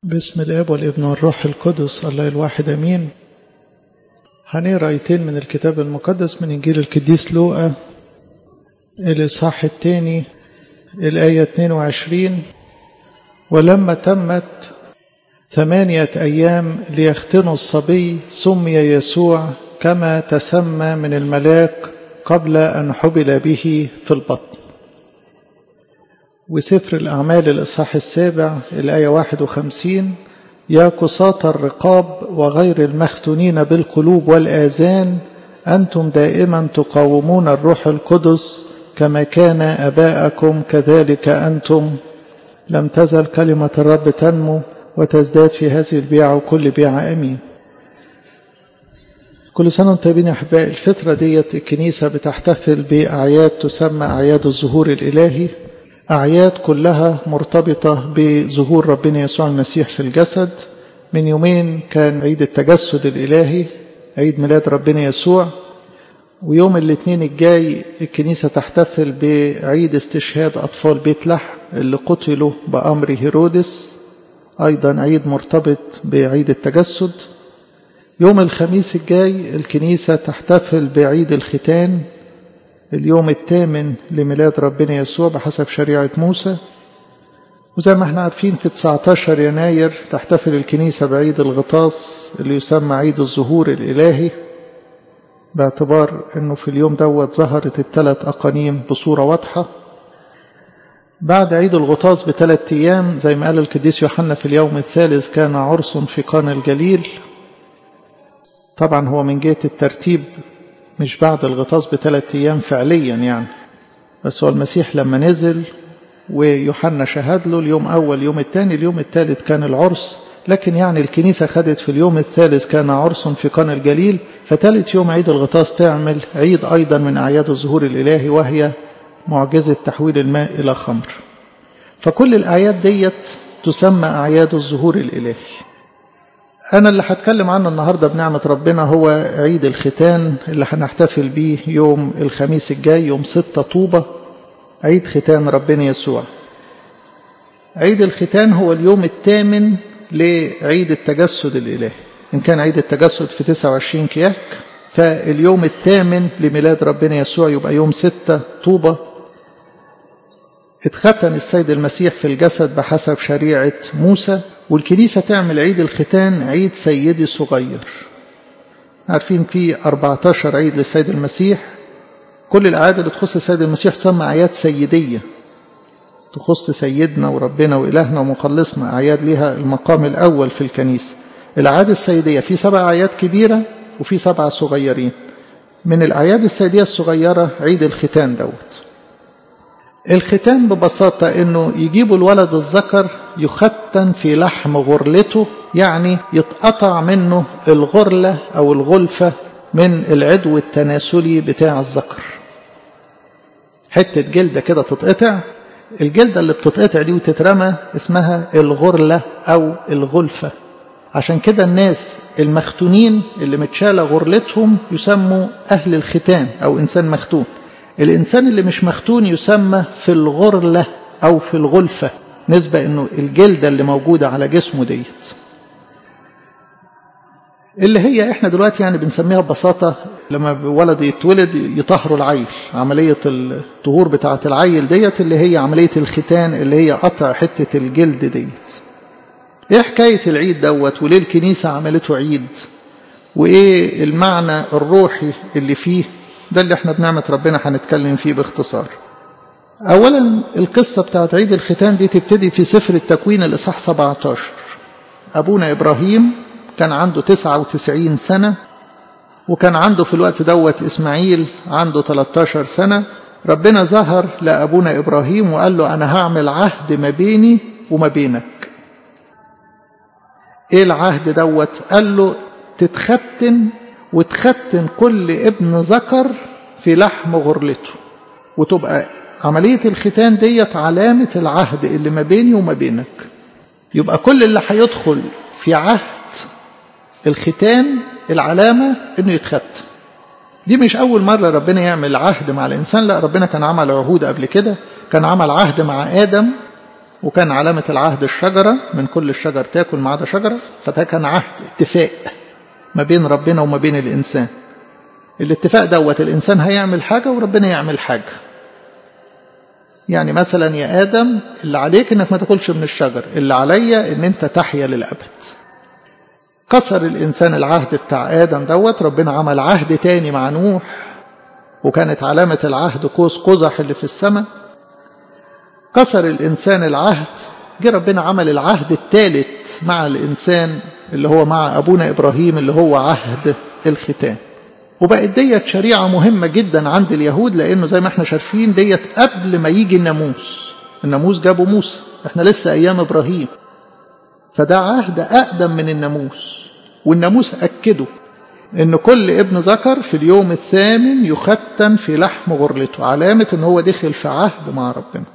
باسم الاب والابن والروح القدس الله الواحد امين هنقرا ايتين من الكتاب المقدس من انجيل القديس لوقا الاصحاح الثاني الايه 22 ولما تمت ثمانيه ايام ليختنوا الصبي سمي يسوع كما تسمى من الملاك قبل ان حبل به في البطن وسفر الأعمال الإصحاح السابع الآية 51 يا قساة الرقاب وغير المختونين بالقلوب والآذان أنتم دائما تقاومون الروح القدس كما كان أباءكم كذلك أنتم لم تزل كلمة الرب تنمو وتزداد في هذه البيعة وكل بيعة أمين كل سنة وانتم طيبين يا أحبائي الفترة ديت الكنيسة بتحتفل بأعياد تسمى أعياد الظهور الإلهي أعياد كلها مرتبطة بظهور ربنا يسوع المسيح في الجسد من يومين كان عيد التجسد الإلهي عيد ميلاد ربنا يسوع ويوم الاثنين الجاي الكنيسة تحتفل بعيد استشهاد أطفال بيت لحم اللي قتلوا بأمر هيرودس أيضا عيد مرتبط بعيد التجسد يوم الخميس الجاي الكنيسة تحتفل بعيد الختان اليوم الثامن لميلاد ربنا يسوع بحسب شريعة موسى وزي ما احنا عارفين في 19 يناير تحتفل الكنيسة بعيد الغطاس اللي يسمى عيد الظهور الإلهي باعتبار انه في اليوم دوت ظهرت الثلاث أقانيم بصورة واضحة بعد عيد الغطاس بثلاث أيام زي ما قال القديس يوحنا في اليوم الثالث كان عرس في قانا الجليل طبعا هو من جهة الترتيب مش بعد الغطاس بثلاث أيام فعليا يعني بس هو المسيح لما نزل ويوحنا شهد له اليوم أول اليوم الثاني اليوم الثالث كان العرس لكن يعني الكنيسة خدت في اليوم الثالث كان عرس في قنا الجليل فتالت يوم عيد الغطاس تعمل عيد أيضا من أعياد الظهور الإلهي وهي معجزة تحويل الماء إلى خمر فكل الأعياد ديت تسمى أعياد الظهور الإلهي أنا اللي هتكلم عنه النهاردة بنعمة ربنا هو عيد الختان اللي هنحتفل بيه يوم الخميس الجاي يوم ستة طوبة عيد ختان ربنا يسوع عيد الختان هو اليوم الثامن لعيد التجسد الإلهي إن كان عيد التجسد في 29 كياك فاليوم الثامن لميلاد ربنا يسوع يبقى يوم ستة طوبة اتختن السيد المسيح في الجسد بحسب شريعة موسى والكنيسة تعمل عيد الختان عيد سيدي صغير عارفين في 14 عيد للسيد المسيح كل الأعياد اللي تخص السيد المسيح تسمى أعياد سيدية تخص سيدنا وربنا وإلهنا ومخلصنا أعياد لها المقام الأول في الكنيسة الأعياد السيدية في سبع أعياد كبيرة وفي سبعة صغيرين من الأعياد السيدية الصغيرة عيد الختان دوت الختان ببساطة انه يجيبوا الولد الذكر يختن في لحم غرلته يعني يتقطع منه الغرلة او الغلفة من العدو التناسلي بتاع الذكر حتة جلدة كده تتقطع الجلدة اللي بتتقطع دي وتترمى اسمها الغرلة او الغلفة عشان كده الناس المختونين اللي متشالة غرلتهم يسموا اهل الختان او انسان مختون الإنسان اللي مش مختون يسمى في الغرلة أو في الغلفة نسبة إنه الجلدة اللي موجودة على جسمه ديت اللي هي إحنا دلوقتي يعني بنسميها ببساطة لما ولد يتولد يطهروا العيل عملية الطهور بتاعة العيل ديت اللي هي عملية الختان اللي هي قطع حتة الجلد ديت إيه حكاية العيد دوت وليه الكنيسة عملته عيد وإيه المعنى الروحي اللي فيه ده اللي احنا بنعمة ربنا هنتكلم فيه باختصار اولا القصة بتاعت عيد الختان دي تبتدي في سفر التكوين الاصحاح 17 ابونا ابراهيم كان عنده 99 سنة وكان عنده في الوقت دوت اسماعيل عنده 13 سنة ربنا ظهر لابونا ابراهيم وقال له انا هعمل عهد ما بيني وما بينك ايه العهد دوت قال له تتختن وتختن كل ابن ذكر في لحم غرلته وتبقى عملية الختان ديت علامة العهد اللي ما بيني وما بينك يبقى كل اللي هيدخل في عهد الختان العلامة انه يتختن دي مش أول مرة ربنا يعمل عهد مع الإنسان لا ربنا كان عمل عهود قبل كده كان عمل عهد مع آدم وكان علامة العهد الشجرة من كل الشجر تاكل ما عدا شجرة فده كان عهد اتفاق ما بين ربنا وما بين الإنسان الاتفاق دوت الإنسان هيعمل حاجة وربنا يعمل حاجة يعني مثلا يا آدم اللي عليك انك ما تاكلش من الشجر اللي عليا ان انت تحيا للأبد كسر الإنسان العهد بتاع آدم دوت ربنا عمل عهد تاني مع نوح وكانت علامة العهد قوس قزح اللي في السماء كسر الإنسان العهد جه ربنا عمل العهد الثالث مع الإنسان اللي هو مع أبونا إبراهيم اللي هو عهد الختان وبقت ديت شريعة مهمة جدا عند اليهود لأنه زي ما احنا شايفين ديت قبل ما يجي الناموس الناموس جابه موسى احنا لسه أيام إبراهيم فده عهد أقدم من الناموس والناموس أكده إن كل ابن ذكر في اليوم الثامن يختن في لحم غرلته علامة إن هو دخل في عهد مع ربنا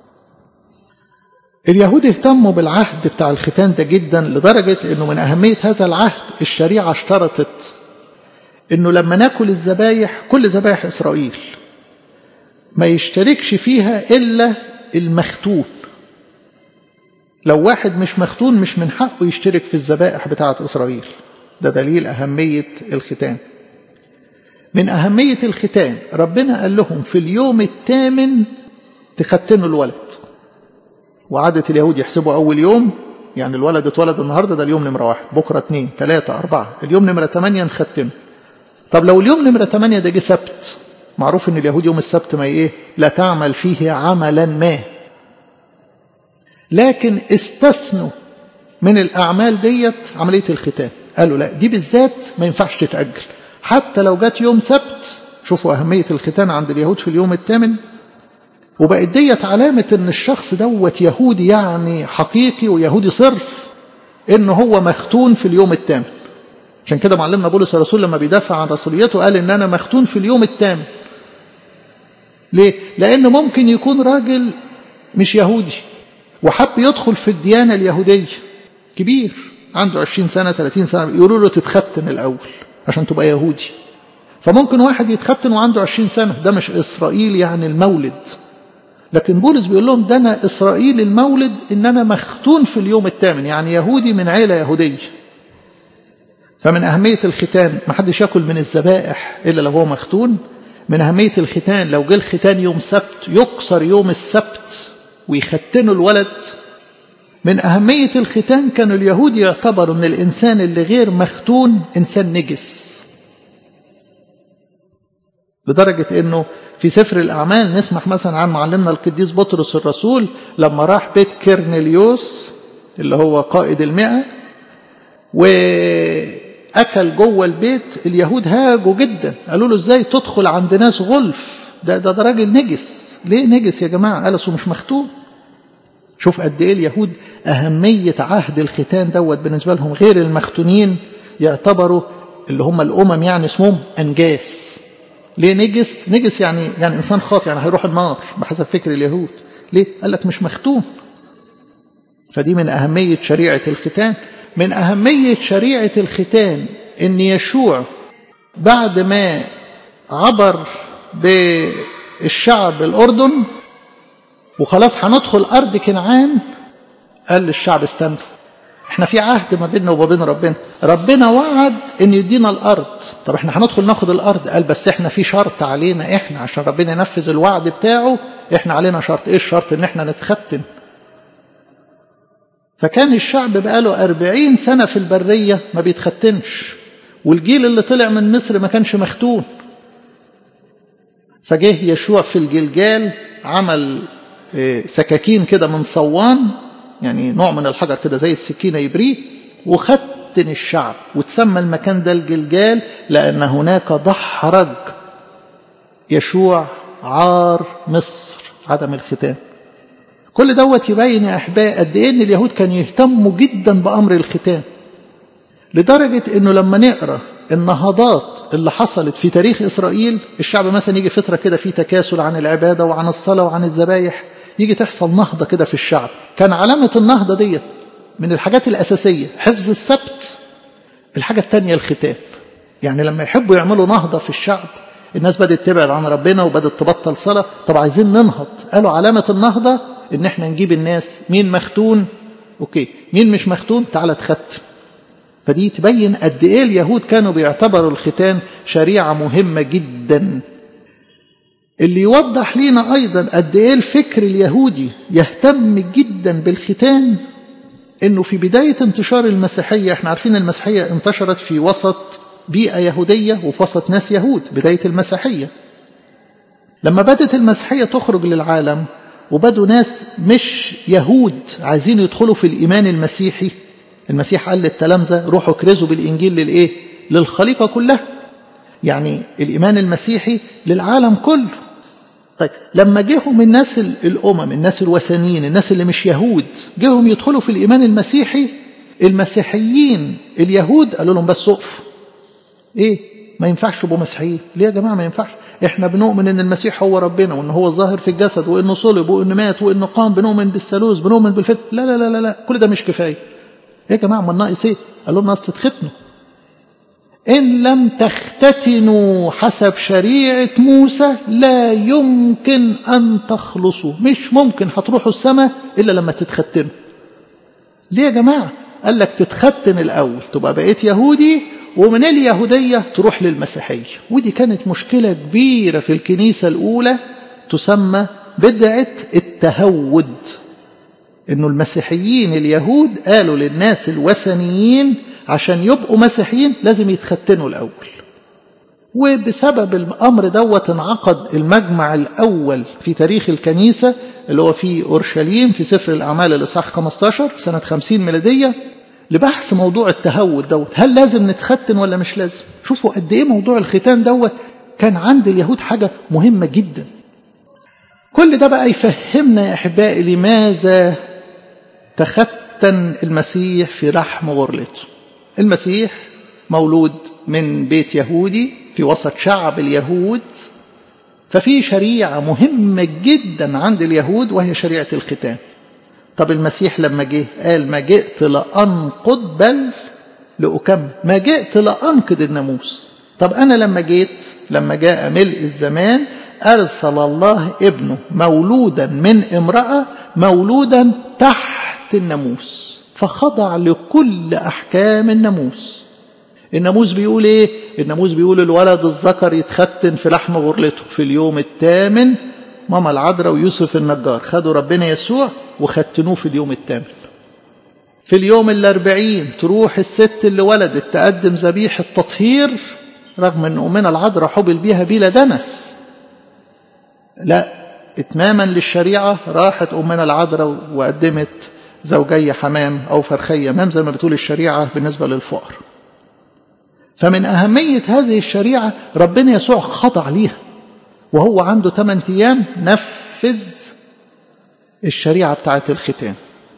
اليهود اهتموا بالعهد بتاع الختان ده جدا لدرجة انه من اهمية هذا العهد الشريعة اشترطت انه لما ناكل الذبايح كل ذبايح اسرائيل ما يشتركش فيها الا المختون لو واحد مش مختون مش من حقه يشترك في الذبائح بتاعة اسرائيل ده دليل اهمية الختان من اهمية الختان ربنا قال لهم في اليوم الثامن تختنوا الولد وعادة اليهود يحسبوا أول يوم يعني الولد اتولد النهاردة ده اليوم نمرة واحد بكرة اتنين تلاتة أربعة اليوم نمرة تمانية نختمه طب لو اليوم نمرة تمانية ده جه سبت معروف ان اليهود يوم السبت ما ايه لا تعمل فيه عملا ما لكن استثنوا من الأعمال ديت عملية الختان قالوا لا دي بالذات ما ينفعش تتأجل حتى لو جت يوم سبت شوفوا أهمية الختان عند اليهود في اليوم الثامن وبقت ديت علامة ان الشخص دوت يهودي يعني حقيقي ويهودي صرف ان هو مختون في اليوم الثامن عشان كده معلمنا بولس الرسول لما بيدافع عن رسوليته قال ان انا مختون في اليوم الثامن ليه؟ لان ممكن يكون راجل مش يهودي وحب يدخل في الديانة اليهودية كبير عنده 20 سنة 30 سنة يقولوا له تتختن الأول عشان تبقى يهودي فممكن واحد يتختن وعنده 20 سنة ده مش إسرائيل يعني المولد لكن بولس بيقول لهم ده أنا إسرائيل المولد إن أنا مختون في اليوم الثامن يعني يهودي من عيلة يهودية فمن أهمية الختان ما حدش يأكل من الذبائح إلا لو هو مختون من أهمية الختان لو جه الختان يوم سبت يكسر يوم السبت ويختنوا الولد من أهمية الختان كانوا اليهود يعتبروا أن الإنسان اللي غير مختون إنسان نجس لدرجة أنه في سفر الأعمال نسمح مثلا عن معلمنا القديس بطرس الرسول لما راح بيت كيرنليوس اللي هو قائد المئة وأكل جوه البيت اليهود هاجوا جدا قالوا له ازاي تدخل عند ناس غلف ده ده, ده راجل نجس ليه نجس يا جماعة قال مش مختوم شوف قد ايه اليهود أهمية عهد الختان دوت بالنسبة لهم غير المختونين يعتبروا اللي هم الأمم يعني اسمهم أنجاس ليه نجس نجس يعني يعني إنسان خاطئ يعني هيروح النار بحسب فكر اليهود ليه قال لك مش مختوم فدي من أهمية شريعة الختان من أهمية شريعة الختان إن يشوع بعد ما عبر بالشعب الأردن وخلاص هندخل أرض كنعان قال للشعب استنوا احنا في عهد ما بيننا وما بين ربنا ربنا وعد ان يدينا الارض طب احنا هندخل ناخد الارض قال بس احنا في شرط علينا احنا عشان ربنا ينفذ الوعد بتاعه احنا علينا شرط ايه الشرط ان احنا نتختن فكان الشعب بقاله أربعين سنة في البرية ما بيتختنش والجيل اللي طلع من مصر ما كانش مختون فجه يشوع في الجلجال عمل سكاكين كده من صوان يعني نوع من الحجر كده زي السكينة يبريه وختن الشعب وتسمى المكان ده الجلجال لأن هناك دحرج يشوع عار مصر عدم الختان كل دوت يبين يا أحبائي قد إيه إن اليهود كانوا يهتموا جدا بأمر الختان لدرجة إنه لما نقرأ النهضات اللي حصلت في تاريخ إسرائيل الشعب مثلا يجي فترة كده في تكاسل عن العبادة وعن الصلاة وعن الذبايح يجي تحصل نهضة كده في الشعب كان علامة النهضة ديت من الحاجات الأساسية حفظ السبت الحاجة الثانية الختان يعني لما يحبوا يعملوا نهضة في الشعب الناس بدأت تبعد عن ربنا وبدأت تبطل صلاة طب عايزين ننهض قالوا علامة النهضة ان احنا نجيب الناس مين مختون اوكي مين مش مختون تعالى تختم فدي تبين قد ايه اليهود كانوا بيعتبروا الختان شريعة مهمة جدا اللي يوضح لنا ايضا قد ايه الفكر اليهودي يهتم جدا بالختان انه في بداية انتشار المسيحية احنا عارفين المسيحية انتشرت في وسط بيئة يهودية وفي وسط ناس يهود بداية المسيحية لما بدت المسيحية تخرج للعالم وبدوا ناس مش يهود عايزين يدخلوا في الإيمان المسيحي المسيح قال للتلامذة روحوا كرزوا بالإنجيل للإيه؟ للخليقة كلها يعني الإيمان المسيحي للعالم كله طيب لما جيهم الناس الأمم الناس الوثنيين الناس اللي مش يهود جيهم يدخلوا في الإيمان المسيحي المسيحيين اليهود قالوا لهم بس اقفوا ايه ما ينفعش تبقوا مسيحيين ليه يا جماعه ما ينفعش احنا بنؤمن ان المسيح هو ربنا وان هو الظاهر في الجسد وانه صلب وانه مات وانه قام بنؤمن بالثالوث بنؤمن بالفتح لا لا لا لا لا كل ده مش كفايه ايه يا جماعه ما ناقص ايه قال لهم ناقص تتختنوا ان لم تختتنوا حسب شريعه موسى لا يمكن ان تخلصوا مش ممكن هتروحوا السماء الا لما تتختنوا ليه يا جماعه قال لك تتختن الاول تبقى بقيت يهودي ومن اليهودية تروح للمسيحية ودي كانت مشكلة كبيرة في الكنيسة الأولى تسمى بدعة التهود إنه المسيحيين اليهود قالوا للناس الوثنيين عشان يبقوا مسيحيين لازم يتختنوا الأول وبسبب الأمر دوت انعقد المجمع الأول في تاريخ الكنيسة اللي هو في أورشليم في سفر الأعمال الإصحاح 15 في سنة 50 ميلادية لبحث موضوع التهود دوت هل لازم نتختن ولا مش لازم شوفوا قد ايه موضوع الختان دوت كان عند اليهود حاجة مهمة جدا كل ده بقى يفهمنا يا أحبائي لماذا تختن المسيح في لحم غرلته المسيح مولود من بيت يهودي في وسط شعب اليهود ففي شريعة مهمة جدا عند اليهود وهي شريعة الختان طب المسيح لما جه قال ما جئت لأنقض بل لأكمل ما جئت لأنقض الناموس طب أنا لما جيت لما جاء ملء الزمان أرسل الله ابنه مولودا من امرأة مولودا تحت الناموس فخضع لكل أحكام الناموس الناموس بيقول ايه الناموس بيقول الولد الذكر يتختن في لحم غرلته في اليوم الثامن ماما العذراء ويوسف النجار خدوا ربنا يسوع وختنوه في اليوم الثامن في اليوم الأربعين تروح الست اللي ولدت تقدم ذبيحة تطهير رغم أن أمنا العذراء حبل بيها بلا دنس لا إتماما للشريعة راحت أمنا العذراء وقدمت زوجي حمام أو فرخي يمام زي ما بتقول الشريعة بالنسبة للفقر فمن أهمية هذه الشريعة ربنا يسوع خضع ليها وهو عنده 8 أيام نفذ الشريعة بتاعت الختان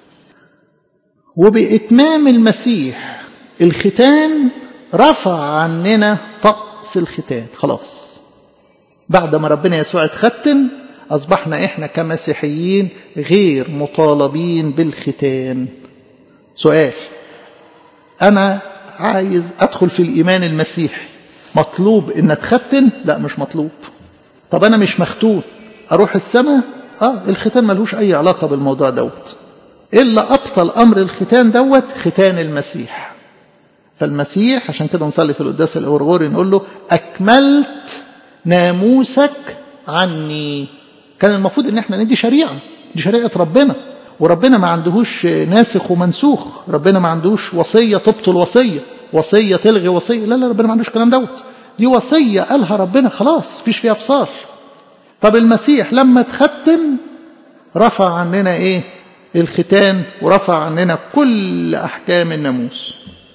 وبإتمام المسيح الختان رفع عننا طقس الختان خلاص بعد ما ربنا يسوع اتختن أصبحنا إحنا كمسيحيين غير مطالبين بالختان سؤال أنا عايز أدخل في الإيمان المسيحي مطلوب إن أتختن لا مش مطلوب طب أنا مش مختون أروح السماء آه الختان ملهوش أي علاقة بالموضوع دوت إلا أبطل أمر الختان دوت ختان المسيح فالمسيح عشان كده نصلي في القداس الأورغوري نقول له أكملت ناموسك عني كان المفروض ان احنا ندي شريعة دي شريعة ربنا وربنا ما عندهوش ناسخ ومنسوخ ربنا ما عندهوش وصية تبطل وصية وصية تلغي وصية لا لا ربنا ما عندوش الكلام دوت دي وصية قالها ربنا خلاص فيش فيها فصال طب المسيح لما تختن رفع عننا ايه الختان ورفع عننا كل احكام الناموس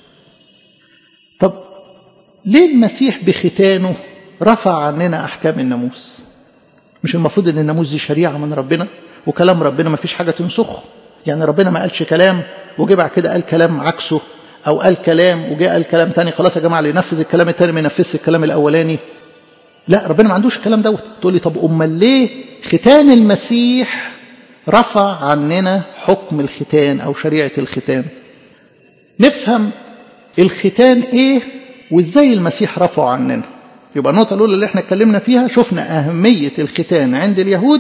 طب ليه المسيح بختانه رفع عننا احكام الناموس مش المفروض ان الناموس دي شريعه من ربنا وكلام ربنا ما فيش حاجه تنسخه يعني ربنا ما قالش كلام وجه بعد كده قال كلام عكسه او قال كلام وجه قال كلام تاني خلاص يا جماعه اللي ينفذ الكلام التاني ما ينفذش الكلام الاولاني لا ربنا ما عندوش الكلام دوت تقول لي طب امال ليه ختان المسيح رفع عننا حكم الختان او شريعه الختان نفهم الختان ايه وازاي المسيح رفعه عننا يبقى النقطة الأولى اللي احنا اتكلمنا فيها شفنا أهمية الختان عند اليهود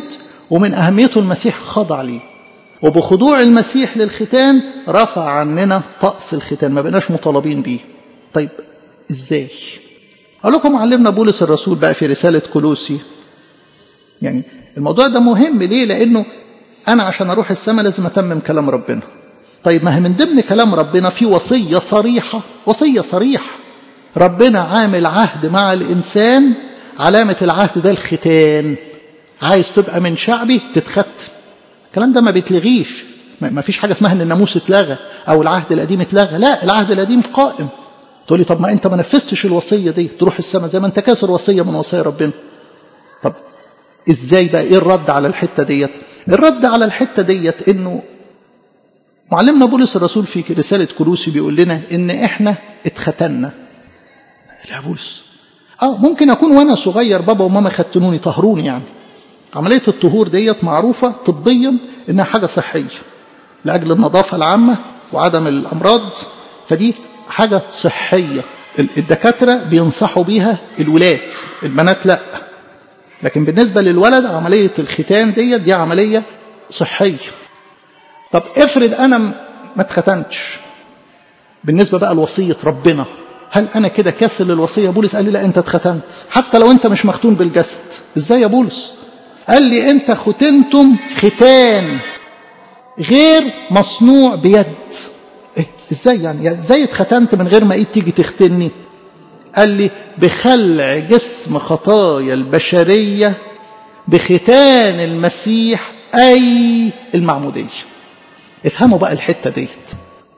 ومن أهميته المسيح خضع ليه وبخضوع المسيح للختان رفع عننا طقس الختان ما بقناش مطالبين بيه طيب ازاي اقول لكم علمنا بولس الرسول بقى في رسالة كولوسي يعني الموضوع ده مهم ليه لانه انا عشان اروح السماء لازم اتمم كلام ربنا طيب ما هي من ضمن كلام ربنا في وصية صريحة وصية صريحة ربنا عامل عهد مع الإنسان علامة العهد ده الختان عايز تبقى من شعبي تتختن الكلام ده ما بيتلغيش ما فيش حاجة اسمها ان الناموس اتلغى او العهد القديم اتلغى لا العهد القديم قائم تقول لي طب ما انت ما نفذتش الوصية دي تروح السماء زي ما انت كاسر وصية من وصايا ربنا طب ازاي بقى ايه الرد على الحتة ديت الرد على الحتة ديت انه معلمنا بولس الرسول في رسالة كلوسي بيقول لنا ان احنا اتختنا لا بولس اه ممكن اكون وانا صغير بابا وماما ختنوني طهروني يعني عملية الطهور ديت معروفة طبيا انها حاجة صحية لاجل النظافة العامة وعدم الامراض فدي حاجة صحية الدكاترة بينصحوا بيها الولاد البنات لا لكن بالنسبة للولد عملية الختان ديت دي عملية صحية طب افرض انا ما اتختنتش بالنسبة بقى لوصية ربنا هل انا كده كاسر للوصية بولس قال لي لا انت اتختنت حتى لو انت مش مختون بالجسد ازاي يا بولس قال لي انت ختنتم ختان غير مصنوع بيد إيه؟ ازاي يعني ازاي اتختنت من غير ما ايد تيجي تختني قال لي بخلع جسم خطايا البشرية بختان المسيح أي المعمودية افهموا بقى الحتة ديت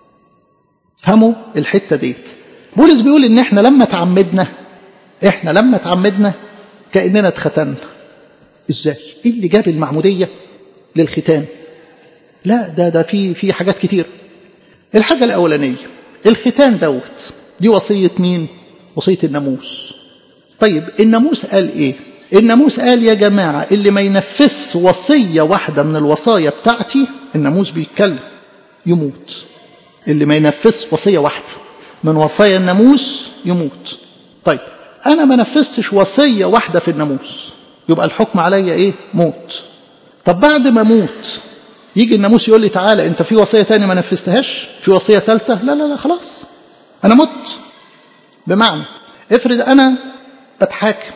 افهموا الحتة ديت بولس بيقول ان احنا لما تعمدنا احنا لما تعمدنا كأننا اتختنا ازاي ايه اللي جاب المعمودية للختان لا ده ده في في حاجات كتير الحاجة الأولانية الختان دوت دي وصية مين وصية الناموس طيب الناموس قال ايه الناموس قال يا جماعة اللي ما ينفذش وصية واحدة من الوصايا بتاعتي الناموس بيتكلم يموت اللي ما ينفذش وصية واحدة من وصايا الناموس يموت طيب أنا ما نفذتش وصية واحدة في الناموس يبقى الحكم عليا إيه موت طب بعد ما موت يجي الناموس يقول لي تعالى أنت في وصية تانية ما نفذتهاش في وصية ثالثة لا لا لا خلاص أنا مت بمعنى افرض أنا بتحاكم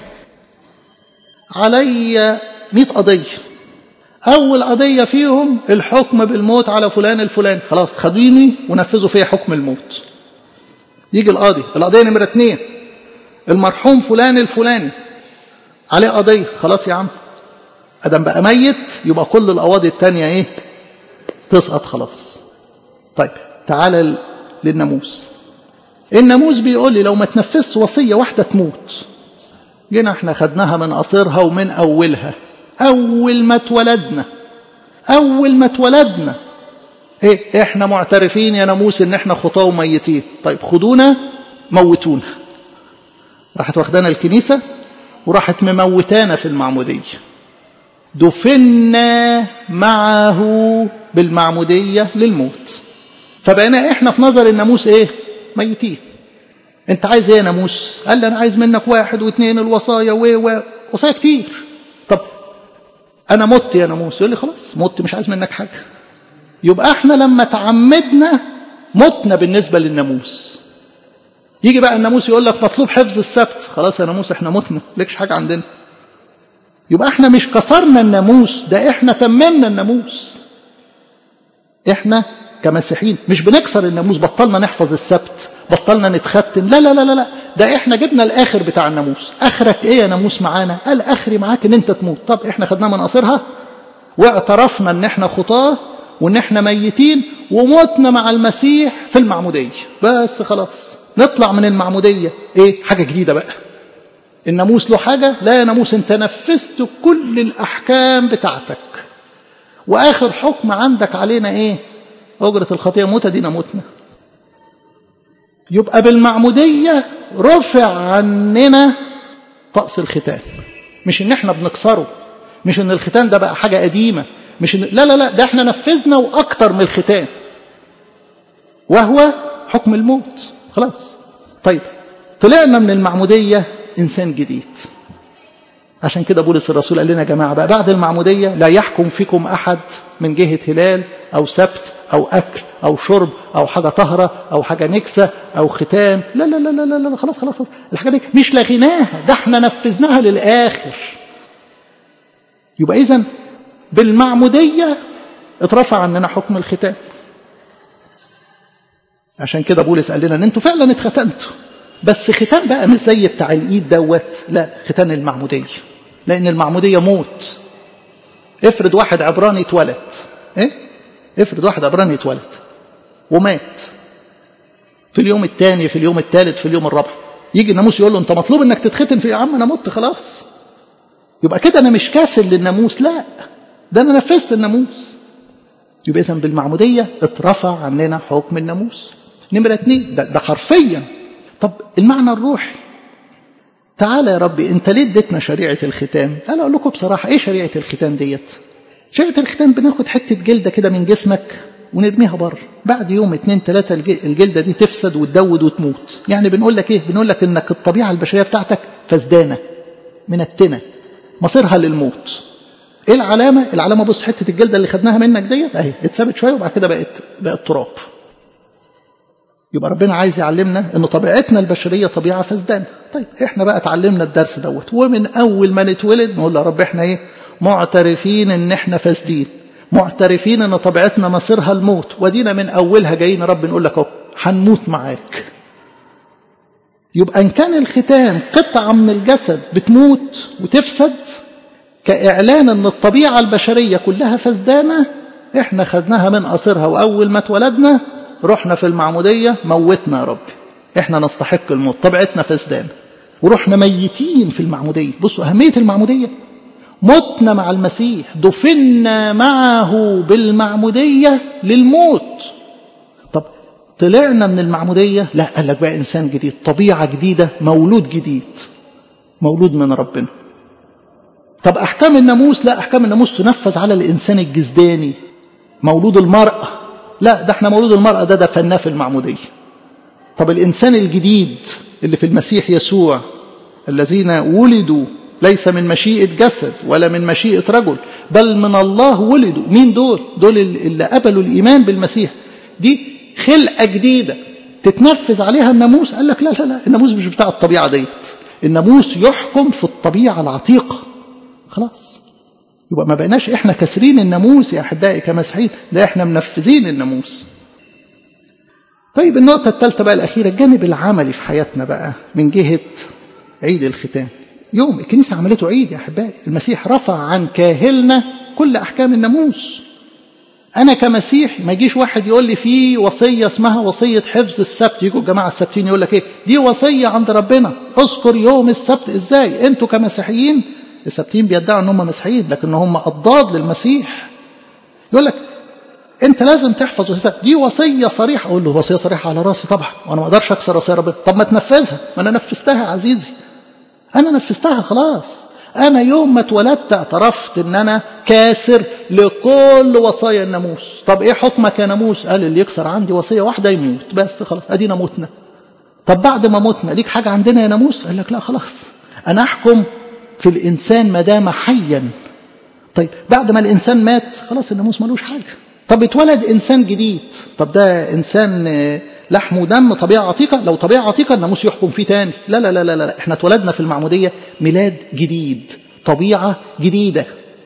علي مئة قضية أول قضية فيهم الحكم بالموت على فلان الفلاني خلاص خدوني ونفذوا فيها حكم الموت يجي القاضي القضية نمرة اتنين المرحوم فلان الفلاني عليه قضية خلاص يا عم أدم بقى ميت يبقى كل القواضي التانية إيه تسقط خلاص طيب تعالى للناموس الناموس بيقول لي لو ما تنفذش وصية واحدة تموت جينا احنا خدناها من قصيرها ومن أولها أول ما اتولدنا أول ما اتولدنا ايه احنا معترفين يا ناموس ان احنا خطاه وميتين طيب خدونا موتونا راحت واخدانا الكنيسة وراحت مموتانا في المعمودية دفنا معه بالمعمودية للموت فبقينا احنا في نظر الناموس ايه ميتين انت عايز ايه يا ناموس قال لي انا عايز منك واحد واثنين الوصايا و و وصايا كتير طب انا مت يا ناموس يقول لي خلاص مت مش عايز منك حاجه يبقى احنا لما تعمدنا متنا بالنسبه للناموس يجي بقى الناموس يقول لك مطلوب حفظ السبت خلاص يا ناموس احنا متنا لكش حاجه عندنا يبقى احنا مش كسرنا الناموس ده احنا تممنا الناموس احنا كمسيحيين مش بنكسر الناموس بطلنا نحفظ السبت بطلنا نتختن لا لا لا لا ده احنا جبنا الاخر بتاع الناموس اخرك ايه يا ناموس معانا قال اخري معاك ان انت تموت طب احنا خدناه من قصرها واعترفنا ان احنا خطاه وان احنا ميتين وموتنا مع المسيح في المعموديه بس خلاص نطلع من المعموديه ايه حاجه جديده بقى الناموس له حاجه لا يا ناموس انت نفذت كل الاحكام بتاعتك واخر حكم عندك علينا ايه أجرة الخطية موتة دينا موتنا يبقى بالمعمودية رفع عننا طقس الختان مش ان احنا بنكسره مش ان الختان ده بقى حاجة قديمة مش إن لا لا لا ده احنا نفذنا واكتر من الختان وهو حكم الموت خلاص طيب طلعنا من المعمودية انسان جديد عشان كده بولس الرسول قال لنا يا جماعة بقى بعد المعمودية لا يحكم فيكم أحد من جهة هلال أو سبت أو أكل أو شرب أو حاجة طهرة أو حاجة نكسة أو ختان لا لا لا لا لا, لا خلاص خلاص الحاجة دي مش لغيناها ده احنا نفذناها للآخر يبقى إذا بالمعمودية اترفع عننا حكم الختان عشان كده بولس قال لنا ان انتوا فعلا اتختنتوا بس ختان بقى مش زي بتاع الايد دوت لا ختان المعموديه لان المعموديه موت افرض واحد عبراني اتولد ايه افرض واحد عبراني اتولد ومات في اليوم الثاني في اليوم الثالث في اليوم الرابع يجي الناموس يقول له انت مطلوب انك تتختن في يا عم انا مت خلاص يبقى كده انا مش كاسر للناموس لا ده انا نفذت الناموس يبقى اذا بالمعموديه اترفع عننا حكم الناموس نمره اتنين ده, ده حرفيا طب المعنى الروحي تعالى يا ربي انت ليه اديتنا شريعه الختان انا اقول لكم بصراحه ايه شريعه الختان ديت شريعه الختان بناخد حته جلده كده من جسمك ونرميها بره بعد يوم اتنين تلاتة الجلده دي تفسد وتدود وتموت يعني بنقول لك ايه بنقول لك انك الطبيعه البشريه بتاعتك فسدانه منتنه مصيرها للموت ايه العلامه العلامه بص حته الجلده اللي خدناها منك ديت اهي اتثبت شويه وبعد كده بقت بقت تراب يبقى ربنا عايز يعلمنا ان طبيعتنا البشريه طبيعه فسدانه طيب احنا بقى اتعلمنا الدرس دوت ومن اول ما نتولد نقول يا رب احنا ايه معترفين ان احنا فاسدين معترفين ان طبيعتنا مصيرها الموت ودينا من اولها جايين يا رب نقول لك اهو هنموت معاك يبقى ان كان الختان قطعه من الجسد بتموت وتفسد كاعلان ان الطبيعه البشريه كلها فسدانه احنا خدناها من قصرها واول ما اتولدنا رحنا في المعمودية موتنا يا رب احنا نستحق الموت طبيعتنا فسدان ورحنا ميتين في المعمودية بصوا أهمية المعمودية متنا مع المسيح دفنا معه بالمعمودية للموت طب طلعنا من المعمودية لا قال لك بقى إنسان جديد طبيعة جديدة مولود جديد مولود من ربنا طب أحكام الناموس لا أحكام الناموس تنفذ على الإنسان الجزداني مولود المرأة لا ده احنا مولود المرأة ده دفناه في المعمودية طب الإنسان الجديد اللي في المسيح يسوع الذين ولدوا ليس من مشيئة جسد ولا من مشيئة رجل بل من الله ولدوا مين دول دول اللي قبلوا الإيمان بالمسيح دي خلقة جديدة تتنفذ عليها الناموس قال لك لا لا لا الناموس مش بتاع الطبيعة ديت الناموس يحكم في الطبيعة العتيقة خلاص يبقى ما بقيناش احنا كاسرين الناموس يا احبائي كمسيحيين ده احنا منفذين الناموس طيب النقطة الثالثة بقى الأخيرة الجانب العملي في حياتنا بقى من جهة عيد الختان يوم الكنيسة عملته عيد يا أحبائي المسيح رفع عن كاهلنا كل أحكام الناموس أنا كمسيح ما يجيش واحد يقول لي في وصية اسمها وصية حفظ السبت يجوا الجماعة السبتين يقول لك إيه دي وصية عند ربنا اذكر يوم السبت إزاي أنتوا كمسيحيين السبتين بيدعوا ان هم مسيحيين لكن هم اضداد للمسيح يقول لك انت لازم تحفظ وصيه دي وصيه صريحه اقول له وصيه صريحه على راسي طبعا وانا ما اقدرش اكسر وصيه ربنا طب ما تنفذها ما انا نفذتها عزيزي انا نفذتها خلاص انا يوم ما اتولدت اعترفت ان انا كاسر لكل وصايا الناموس طب ايه حكمك يا ناموس قال اللي يكسر عندي وصيه واحده يموت بس خلاص ادينا متنا طب بعد ما متنا ليك حاجه عندنا يا ناموس قال لك لا خلاص انا احكم في الإنسان ما دام حيا طيب بعد ما الإنسان مات خلاص الناموس ملوش حاجة طب اتولد إنسان جديد طب ده إنسان لحم ودم طبيعة عتيقة لو طبيعة عتيقة الناموس يحكم فيه تاني لا لا لا لا, لا. احنا اتولدنا في المعمودية ميلاد جديد طبيعة جديدة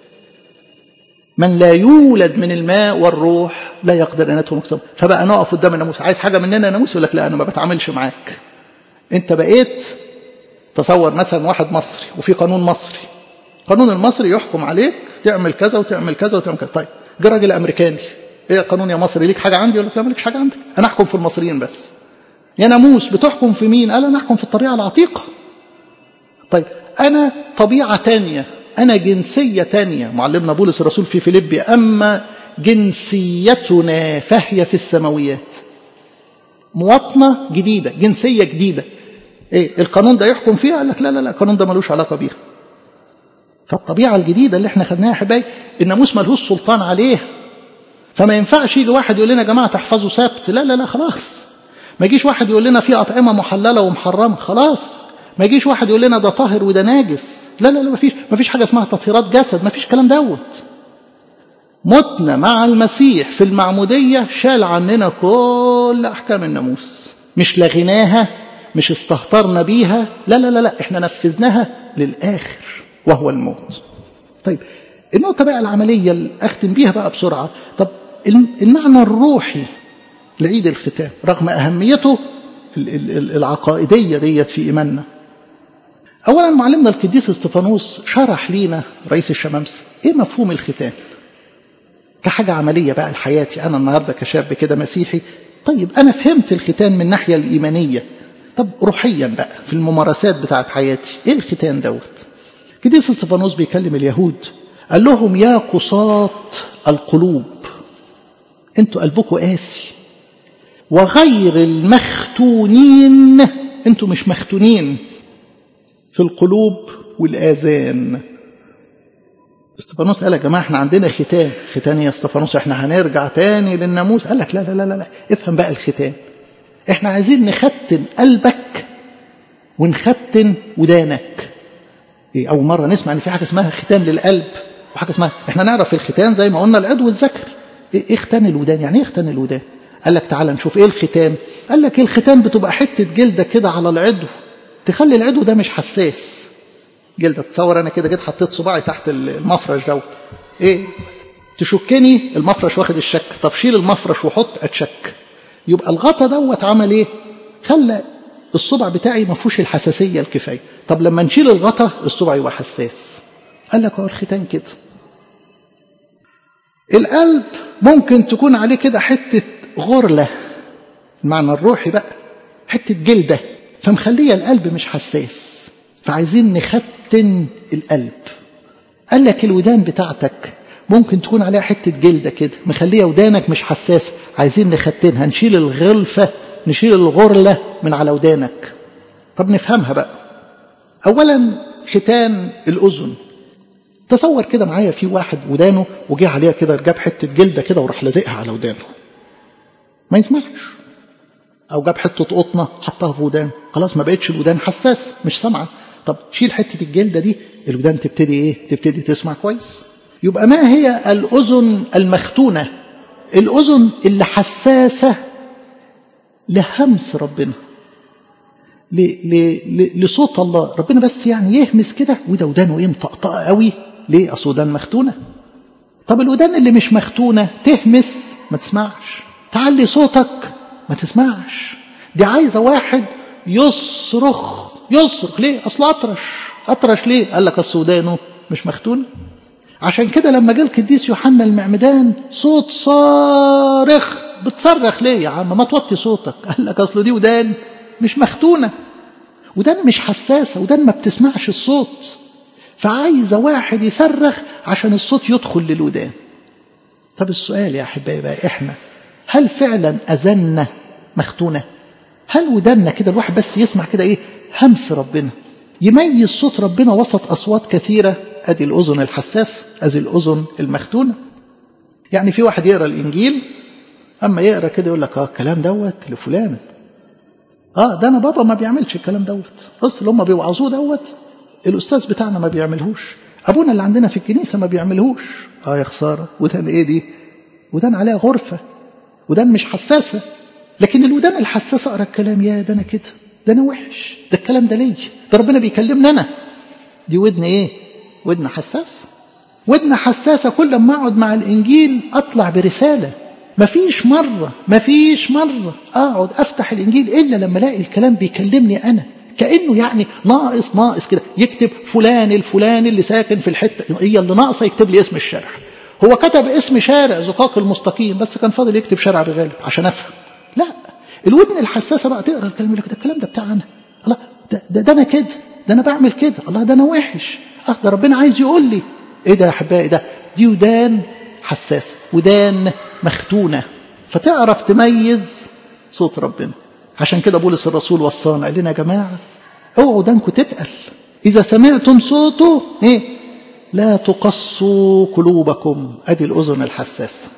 من لا يولد من الماء والروح لا يقدر أن يدخل مكتب فبقى نقف قدام الناموس عايز حاجة مننا يا ناموس يقول لك لا أنا ما بتعاملش معاك أنت بقيت تصور مثلا واحد مصري وفي قانون مصري القانون المصري يحكم عليك تعمل كذا وتعمل كذا وتعمل كذا طيب جه راجل امريكاني ايه قانون يا مصري ليك حاجه عندي ولا لا مالكش حاجه عندك انا احكم في المصريين بس يا ناموس بتحكم في مين قال انا احكم في الطبيعه العتيقه طيب انا طبيعه تانية انا جنسيه تانية معلمنا بولس الرسول في فيليبي اما جنسيتنا فهي في السماويات مواطنه جديده جنسيه جديده ايه القانون ده يحكم فيها قال لك لا لا لا القانون ده ملوش علاقه بيها فالطبيعه الجديده اللي احنا خدناها يا حبايبي الناموس ملهوش سلطان عليها فما ينفعش يجي واحد يقول لنا يا جماعه تحفظوا سبت لا لا لا خلاص ما يجيش واحد يقول لنا في اطعمه محلله ومحرمه خلاص ما يجيش واحد يقول لنا ده طاهر وده ناجس لا لا لا مفيش مفيش حاجة اسمها تطهيرات جسد مفيش كلام دوت متنا مع المسيح في المعمودية شال عننا كل أحكام الناموس مش لغيناها مش استهترنا بيها لا لا لا لا احنا نفذناها للآخر وهو الموت طيب النقطة بقى العملية اللي أختم بيها بقى بسرعة طب المعنى الروحي لعيد الختام رغم أهميته العقائدية ديت في إيماننا أولا معلمنا القديس استفانوس شرح لينا رئيس الشمامسة إيه مفهوم الختان كحاجة عملية بقى لحياتي أنا النهاردة كشاب كده مسيحي طيب أنا فهمت الختان من الناحية الإيمانية طب روحيا بقى في الممارسات بتاعت حياتي إيه الختان دوت قديس استفانوس بيكلم اليهود قال لهم يا قصاة القلوب انتوا قلبكم قاسي وغير المختونين انتوا مش مختونين في القلوب والآذان استفانوس قال يا جماعة احنا عندنا ختان ختان يا استفانوس احنا هنرجع تاني للناموس قال لك لا لا لا لا افهم بقى الختان احنا عايزين نختن قلبك ونختن ودانك ايه اول مرة نسمع ان في حاجة اسمها ختان للقلب وحاجة اسمها احنا نعرف في الختان زي ما قلنا العضو الذكري ايه ختان الودان يعني ايه ختان الودان قال لك تعالى نشوف ايه الختان قال لك الختان بتبقى حتة جلدة كده على العضو تخلي العضو ده مش حساس جلدة تصور انا كده جيت حطيت صباعي تحت المفرش دوت ايه تشكني المفرش واخد الشك طب شيل المفرش وحط اتشك يبقى الغطا دوت عمل ايه خلى الصبع بتاعي ما فيهوش الحساسية الكفاية طب لما نشيل الغطا الصبع يبقى حساس قال لك هو الختان كده القلب ممكن تكون عليه كده حتة غرلة المعنى الروحي بقى حتة جلدة فمخلية القلب مش حساس فعايزين نختن القلب قال لك الودان بتاعتك ممكن تكون عليها حتة جلدة كده مخلية ودانك مش حساسة عايزين نختنها نشيل الغلفة نشيل الغرلة من على ودانك طب نفهمها بقى أولا ختان الأذن تصور كده معايا في واحد ودانه وجه عليها كده جاب حتة جلدة كده وراح لازقها على ودانه ما يسمعش أو جاب حتة قطنة حطها في ودانه خلاص ما بقتش الودان حساسة مش سامعة طب شيل حتة الجلدة دي الودان تبتدي إيه تبتدي تسمع كويس يبقى ما هي الأذن المختونة الأذن اللي حساسة لهمس ربنا ل... ل... لصوت الله ربنا بس يعني يهمس كده وده ودانه ايه مطقطقه قوي ليه اصل ودان مختونه طب الودان اللي مش مختونه تهمس ما تسمعش تعلي صوتك ما تسمعش دي عايزه واحد يصرخ يصرخ ليه اصل اطرش اطرش ليه قال لك اصل ودانه مش مختونه عشان كده لما جه القديس يوحنا المعمدان صوت صارخ بتصرخ ليه يا عم ما توطي صوتك قال لك اصل دي ودان مش مختونه ودان مش حساسه ودان ما بتسمعش الصوت فعايزه واحد يصرخ عشان الصوت يدخل للودان طب السؤال يا احبائي بقى احنا هل فعلا اذنا مختونه هل وداننا كده الواحد بس يسمع كده ايه همس ربنا يميز صوت ربنا وسط اصوات كثيره ادي الاذن الحساسه ادي الاذن المختونه يعني في واحد يقرا الانجيل اما يقرا كده يقول لك اه الكلام دوت لفلان اه ده انا بابا ما بيعملش الكلام دوت بص اللي هم بيوعظوه دوت الاستاذ بتاعنا ما بيعملهوش ابونا اللي عندنا في الكنيسه ما بيعملهوش اه يا خساره ودان ايه دي ودان عليها غرفه ودان مش حساسه لكن الودان الحساسه اقرا الكلام يا ده انا كده ده انا وحش ده الكلام ده ليا ده ربنا بيكلمني انا دي ودن ايه ودن حساس ودن حساسه كل ما اقعد مع الانجيل اطلع برساله مفيش مرة مفيش مرة أقعد أفتح الإنجيل إلا لما ألاقي الكلام بيكلمني أنا كأنه يعني ناقص ناقص كده يكتب فلان الفلاني اللي ساكن في الحتة هي اللي ناقصة يكتب لي اسم الشارع هو كتب اسم شارع زقاق المستقيم بس كان فاضل يكتب شارع بغالب عشان أفهم لا الودن الحساسة بقى تقرا الكلام يقول لك ده الكلام ده بتاعنا الله ده, ده, ده أنا كده ده أنا بعمل كده الله ده أنا وحش أه ده ربنا عايز يقول لي إيه ده يا أحبائي ده دي ودان حساسة ودان مختونة فتعرف تميز صوت ربنا عشان كده بولس الرسول وصانا قال لنا يا جماعة اوعوا ودانكم تتقل إذا سمعتم صوته إيه لا تقصوا قلوبكم أدي الأذن الحساسة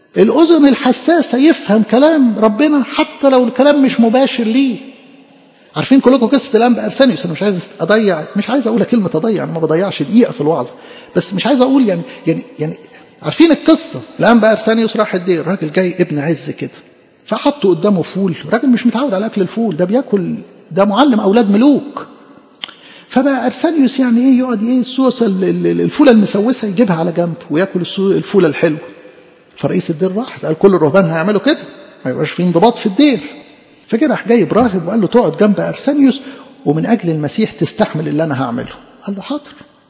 الأذن الحساسة يفهم كلام ربنا حتى لو الكلام مش مباشر ليه عارفين كلكم قصه الانبا ارسانيوس انا مش عايز اضيع مش عايز اقول كلمه اضيع انا ما بضيعش دقيقه في الوعظه بس مش عايز اقول يعني يعني يعني عارفين القصه الانبا ارسانيوس راح الدير راجل جاي ابن عز كده فحطوا قدامه فول راجل مش متعود على اكل الفول ده بياكل ده معلم اولاد ملوك فبقى ارسانيوس يعني ايه يقعد ايه السوسه الفوله المسوسه يجيبها على جنب وياكل الفوله الحلوه فرئيس الدير راح قال كل الرهبان هيعملوا كده ما يبقاش في انضباط في الدير فجه راح جايب راهب وقال له تقعد جنب ارسانيوس ومن اجل المسيح تستحمل اللي انا هعمله قال له حاضر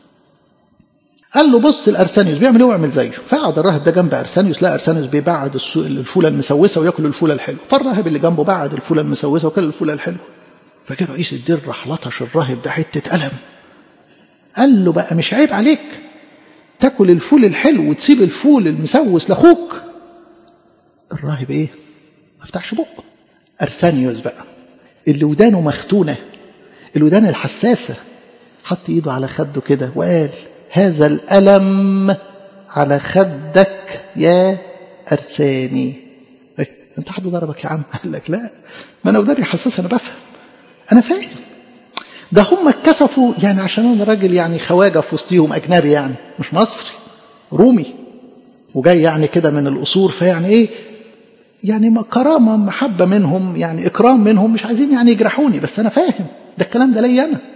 قال له بص الارسانيوس بيعمل ايه واعمل زيه فقعد الراهب ده جنب ارسانيوس لا ارسانيوس بيبعد الفوله المسوسه وياكل الفوله الحلوه فالراهب اللي جنبه بعد الفوله المسوسه وكل الفوله الحلوه فجه رئيس الدير راح لطش الراهب ده حته قلم قال له بقى مش عيب عليك تاكل الفول الحلو وتسيب الفول المسوس لاخوك الراهب ايه ما فتحش بقه ارسانيوس بقى اللي ودانه مختونه الودان الحساسه حط ايده على خده كده وقال هذا الالم على خدك يا ارساني إيه؟ انت حد ضربك يا عم قال لك لا ما انا وداني حساسه انا بفهم انا فاهم ده هم اتكسفوا يعني عشان انا راجل يعني خواجه في وسطيهم اجنبي يعني مش مصري رومي وجاي يعني كده من القصور فيعني ايه يعني كرامه محبه منهم يعني اكرام منهم مش عايزين يعني يجرحوني بس انا فاهم ده الكلام ده ليا انا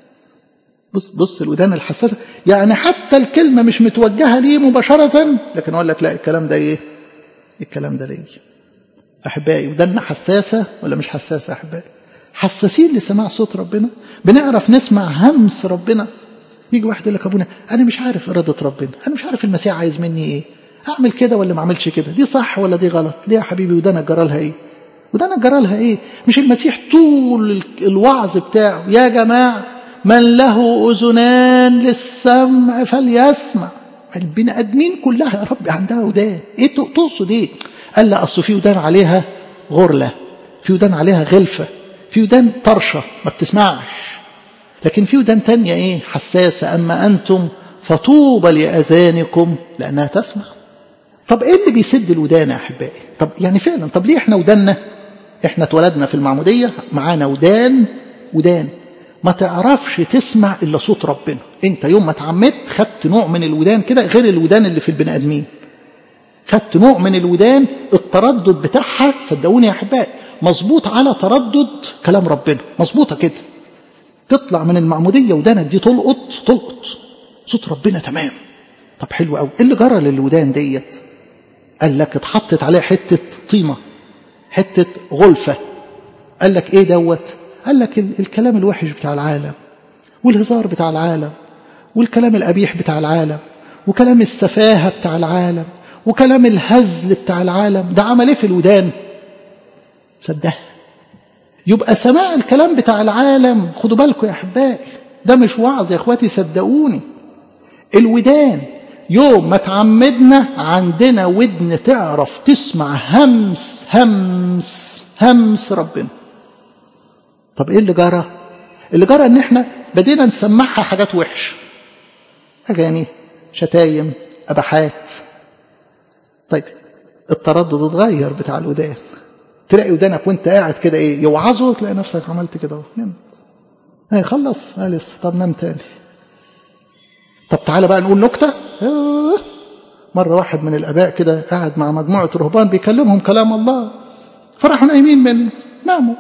بص بص الودان الحساسه يعني حتى الكلمه مش متوجهه ليه مباشره لكن اقول لك لا الكلام ده ايه الكلام ده ليا احبائي ودنا حساسه ولا مش حساسه احبائي حساسين لسماع صوت ربنا بنعرف نسمع همس ربنا يجي واحد يقول لك ابونا انا مش عارف اراده ربنا انا مش عارف المسيح عايز مني ايه اعمل كده ولا ما اعملش كده دي صح ولا دي غلط ليه يا حبيبي ودانا جرى لها ايه ودانا جرى لها ايه مش المسيح طول الوعظ بتاعه يا جماعه من له اذنان للسمع فليسمع البني ادمين كلها يا رب عندها ودان ايه تقصد ايه قال لا اصل في ودان عليها غرله في ودان عليها غلفه في ودان طرشة ما بتسمعش لكن في ودان تانية ايه حساسة أما أنتم فطوبى لأذانكم لأنها تسمع طب ايه اللي بيسد الودان يا أحبائي طب يعني فعلا طب ليه احنا وداننا احنا اتولدنا في المعمودية معانا ودان ودان ما تعرفش تسمع إلا صوت ربنا انت يوم ما اتعمدت خدت نوع من الودان كده غير الودان اللي في البني آدمين خدت نوع من الودان التردد بتاعها صدقوني يا أحبائي مظبوط على تردد كلام ربنا مظبوطه كده تطلع من المعموديه ودانك دي تلقط تلقط صوت ربنا تمام طب حلو قوي ايه اللي جرى للودان ديت قال لك اتحطت عليها حته طينه حته غلفه قال لك ايه دوت قال لك الكلام الوحش بتاع العالم والهزار بتاع العالم والكلام القبيح بتاع العالم وكلام السفاهه بتاع العالم وكلام الهزل بتاع العالم ده عمل ايه في الودان صدقها يبقى سماع الكلام بتاع العالم خدوا بالكم يا احبائي ده مش وعظ يا اخواتي صدقوني الودان يوم ما تعمدنا عندنا ودن تعرف تسمع همس همس همس ربنا طب ايه اللي جرى اللي جرى ان احنا بدينا نسمعها حاجات وحش اغاني شتايم اباحات طيب التردد اتغير بتاع الودان تلاقي ودانك وانت قاعد كده ايه يوعظه تلاقي نفسك عملت كده اهو نمت ايه خلص اه لسه طب نام تاني طب تعالى بقى نقول نكته آه. مره واحد من الاباء كده قاعد مع مجموعه رهبان بيكلمهم كلام الله فراحوا نايمين منه ناموا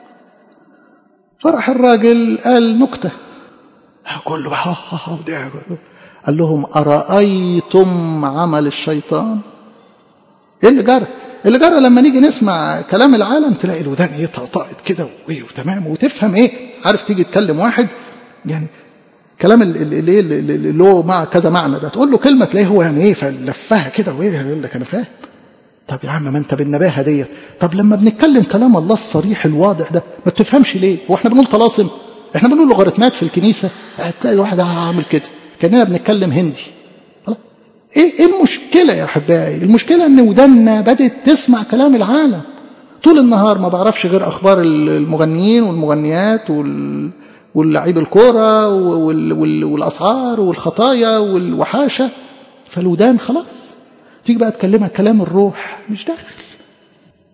فرح الراجل قال نكته كله بقى قال لهم أرأيتم عمل الشيطان ايه اللي جرى اللي جرى لما نيجي نسمع كلام العالم تلاقي الودان ايه طقطقت كده وايه وتمام وتفهم ايه عارف تيجي تكلم واحد يعني كلام اللي اللي له مع كذا معنى ده تقول له كلمه تلاقيه هو يعني ايه فلفها كده وايه يقول لك انا فاهم طب يا عم ما انت بالنباهه ديت طب لما بنتكلم كلام الله الصريح الواضح ده ما بتفهمش ليه هو احنا بنقول طلاسم احنا بنقول لوغاريتمات في الكنيسه تلاقي واحد عامل كده كاننا بنتكلم هندي ايه ايه المشكله يا احبائي المشكله ان ودنا بدات تسمع كلام العالم طول النهار ما بعرفش غير اخبار المغنيين والمغنيات وال واللعيب الكوره وال... وال... والاسعار والخطايا والوحاشه فالودان خلاص تيجي بقى تكلمها كلام الروح مش داخل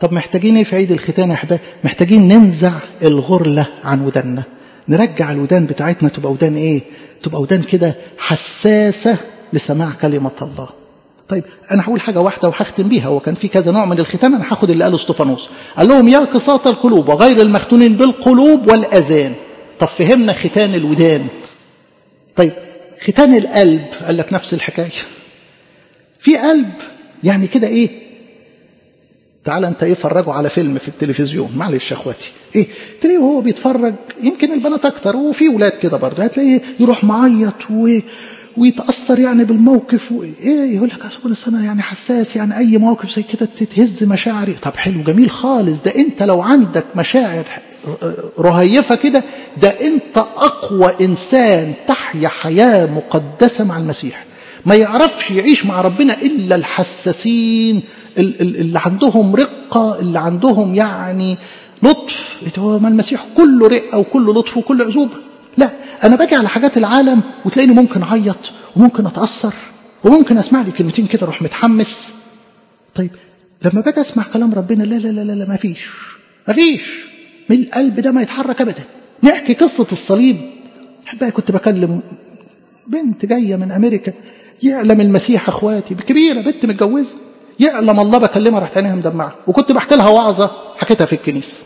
طب محتاجين ايه في عيد الختان يا احباب محتاجين ننزع الغرله عن ودنا نرجع الودان بتاعتنا تبقى ودان ايه تبقى ودان كده حساسه لسماع كلمه الله طيب انا هقول حاجه واحده وهختم بيها هو كان في كذا نوع من الختان انا هاخد اللي قاله استفانوس قال لهم يا قساط القلوب وغير المختونين بالقلوب والاذان طب فهمنا ختان الودان طيب ختان القلب قال لك نفس الحكايه في قلب يعني كده ايه تعال انت ايه فرجوا على فيلم في التلفزيون معلش يا اخواتي ايه تلاقيه وهو بيتفرج يمكن البنات اكتر وفي ولاد كده برضه هتلاقيه يروح معيط و... ويتاثر يعني بالموقف وايه يقول لك اصل انا يعني حساس يعني اي موقف زي كده تتهز مشاعري طب حلو جميل خالص ده انت لو عندك مشاعر رهيفه كده ده انت اقوى انسان تحيا حياه مقدسه مع المسيح ما يعرفش يعيش مع ربنا الا الحساسين اللي عندهم رقه اللي عندهم يعني لطف هو ما المسيح كله رقه وكله لطف وكله عزوبه لا انا باجي على حاجات العالم وتلاقيني ممكن اعيط وممكن اتاثر وممكن اسمع لي كلمتين كده اروح متحمس طيب لما باجي اسمع كلام ربنا لا لا لا لا, لا ما فيش ما فيش من القلب ده ما يتحرك ابدا نحكي قصه الصليب احبائي كنت بكلم بنت جايه من امريكا يعلم المسيح اخواتي كبيره بنت متجوزه يعلم الله بكلمها رحت عينيها مدمعه وكنت بحكي لها وعظه حكيتها في الكنيسه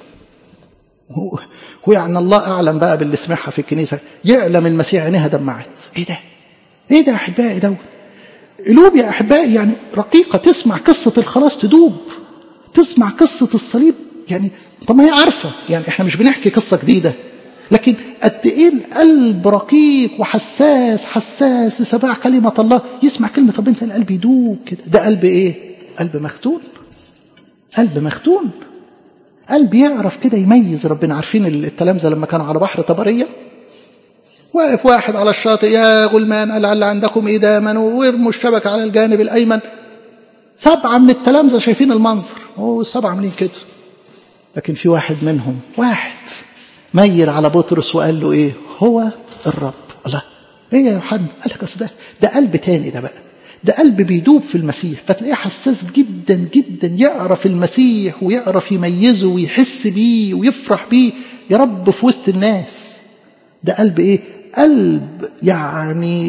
ويعني الله اعلم بقى باللي سمعها في الكنيسه يعلم المسيح عينيها دمعت ايه ده ايه ده يا احبائي دوت قلوب يا احبائي يعني رقيقه تسمع قصه الخلاص تدوب تسمع قصه الصليب يعني طب ما هي عارفه يعني احنا مش بنحكي قصه جديده لكن قد ايه القلب رقيق وحساس حساس لسماع كلمه الله يسمع كلمه ربنا تلاقي القلب يدوب كده ده قلب ايه قلب مختون قلب مختون قلب يعرف كده يميز ربنا عارفين التلامذة لما كانوا على بحر طبرية واقف واحد على الشاطئ يا غلمان لعل عندكم إداما وارموا الشبكة على الجانب الأيمن سبعة من التلامذة شايفين المنظر هو السبعة عاملين كده لكن في واحد منهم واحد ميل على بطرس وقال له ايه هو الرب الله ايه يا يوحنا قال لك اصل ده ده قلب تاني ده بقى ده قلب بيدوب في المسيح فتلاقيه حساس جدا جدا يعرف المسيح ويعرف يميزه ويحس بيه ويفرح بيه يا رب في وسط الناس ده قلب ايه قلب يعني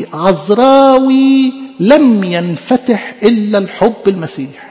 عذراوي لم ينفتح الا الحب المسيح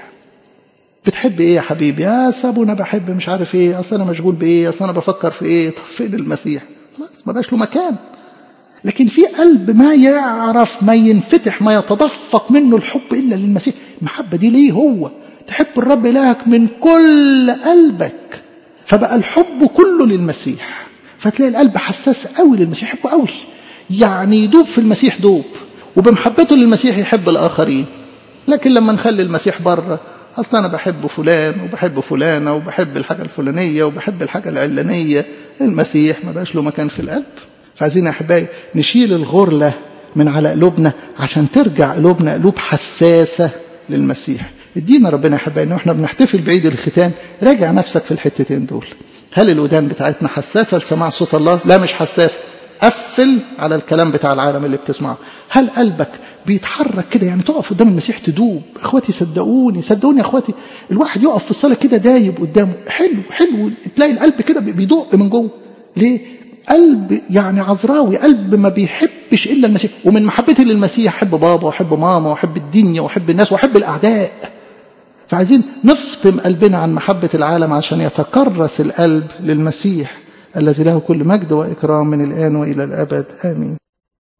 بتحب ايه يا حبيبي يا سابونا بحب مش عارف ايه اصل انا مشغول بايه اصل انا بفكر في ايه طب فين المسيح خلاص ما بقاش له مكان لكن في قلب ما يعرف ما ينفتح ما يتدفق منه الحب إلا للمسيح المحبة دي ليه هو تحب الرب إلهك من كل قلبك فبقى الحب كله للمسيح فتلاقي القلب حساس قوي للمسيح يحبه قوي يعني يدوب في المسيح دوب وبمحبته للمسيح يحب الآخرين لكن لما نخلي المسيح بره أصلا أنا بحب فلان وبحب فلانة وبحب الحاجة الفلانية وبحب الحاجة العلانية المسيح ما بقاش له مكان في القلب فعايزين يا احبائي نشيل الغرله من على قلوبنا عشان ترجع قلوبنا قلوب حساسه للمسيح ادينا ربنا يا احبائي ان احنا بنحتفل بعيد الختان راجع نفسك في الحتتين دول هل الودان بتاعتنا حساسه لسماع صوت الله لا مش حساسه قفل على الكلام بتاع العالم اللي بتسمعه هل قلبك بيتحرك كده يعني تقف قدام المسيح تدوب اخواتي صدقوني صدقوني يا اخواتي الواحد يقف في الصلاه كده دايب قدامه حلو حلو تلاقي القلب كده بيدق من جوه ليه قلب يعني عذراوي قلب ما بيحبش الا المسيح ومن محبتي للمسيح احب بابا واحب ماما واحب الدنيا واحب الناس واحب الاعداء فعايزين نفطم قلبنا عن محبه العالم عشان يتكرس القلب للمسيح الذي له كل مجد واكرام من الان والى الابد امين